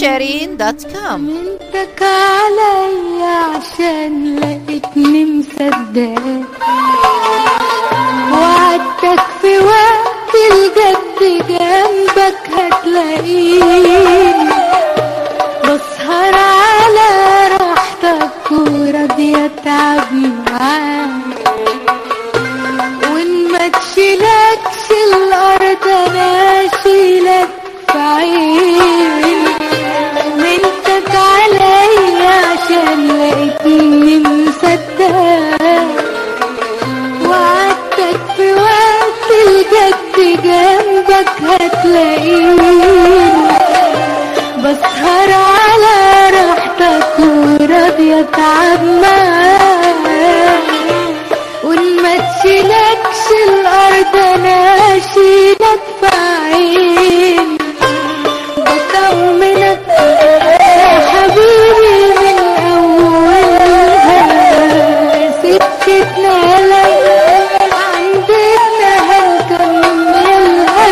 شيرين دوت كوم منتك عليا عشان لقيتني مصدقة وعدتك في وقت الجد جنبك هتلاقيني بسهر على راحتك وراضية اتعب معاك وان ما تشيلكش الارض انا اشيلك في عيني منتك عليا عشان لقيتني مصدقة وعدتك في وقت الجد جنبك هتلاقيني بسهر على راحتك وراضية اتعب معاك وان ما تشيلكش الارض انا اشيلك في عيني بطمنك يا حبيبي من اولها سكتنا لك عندنا هنكملها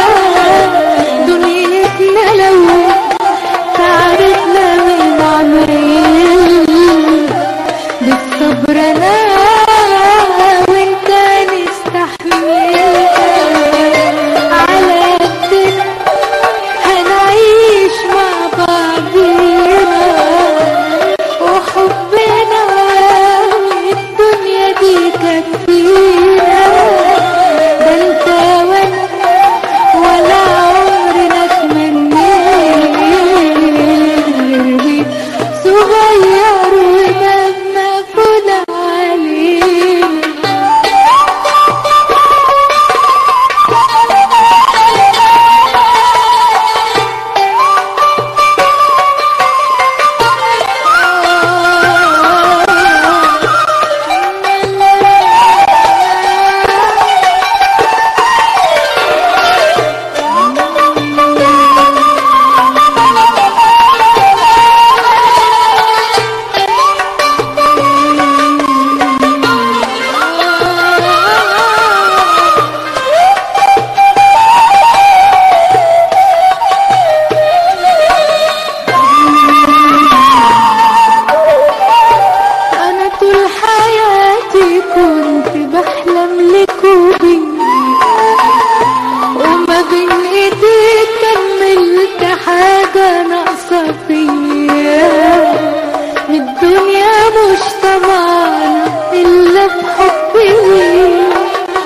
دنيتنا لو تعرفنا من عمرين بالصبر انا وانت نستحمل على قدنا هنعيش مع بعضينا وحبنا الدنيا دي كفينا ده انت وانا ولا عمرنا تمنينا صغير ومهما فونا علينا انا طول حياتي كنت بحلم لك وبيك وما بين ايديك كملت حاجة ناقصة فيا من الدنيا مش طمعانة الا في حبي ليك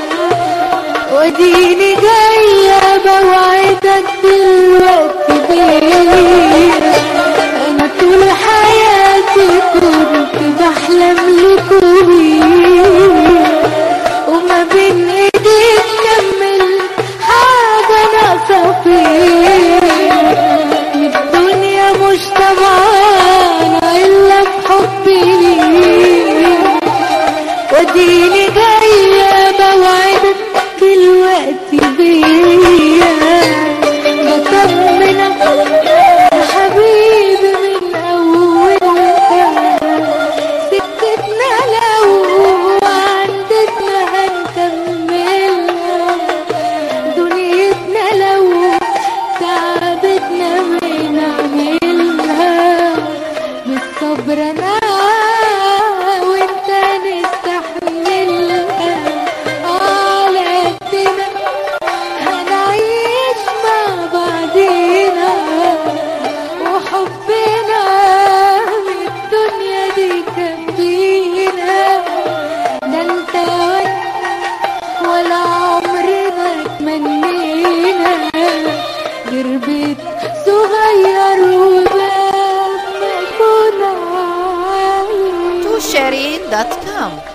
واديني جاية بوعدك دلوقتي بيا انا طول حياتي كنت بحلم لك وبيك وما بين ايديك كمل حاجة ناقصة فيك الدنيا مش طمعانة الا في حبي ليك واديني جاية بوعدك دلوقتي بيا بطمنك يا حبيبي من أولها سكتنا لو عندنا هنكملها دنيتنا لو تعبتنا من عملها بالصبر انا وانت نستحملها على قدنا هنعيش مع بعضينا وحبنا من الدنيا دي كفينا ده انت وانا ولا عمرنا تمنينا غير بيت صغير وباب مقفول عليه تو شيرين دوت كوم